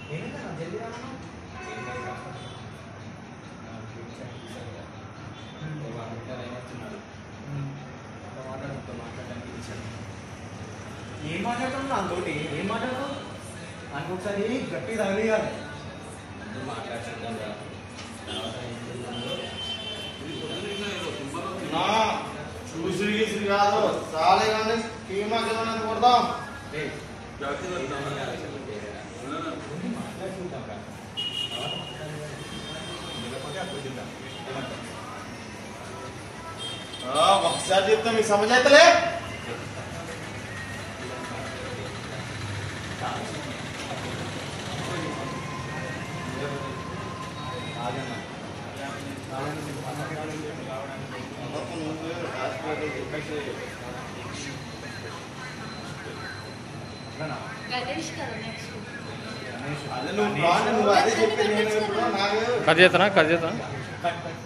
ఏమైందన్నా జల్దీ రామన్నా ఏం మాట్లాడుతున్నావు నాతోటి ఏం మాట్లాడుతావు నాకు ఒకసారి గట్టి తగలియాలి నా చూసి గీసి కాదు చాలే కానీ కీమాకి ఏమైనా కొడదాం ఆ, ఒకసారి చెప్తే మీకు సమజ్ అవుతలే గణేష్ కదా నెక్స్ట్ అదే నువ్వు బాగా నువ్వు అదే చెప్పి నేను ఇప్పుడు నాకు కట్ చేస్తానా కట్ చేస్తానా కట్ కట్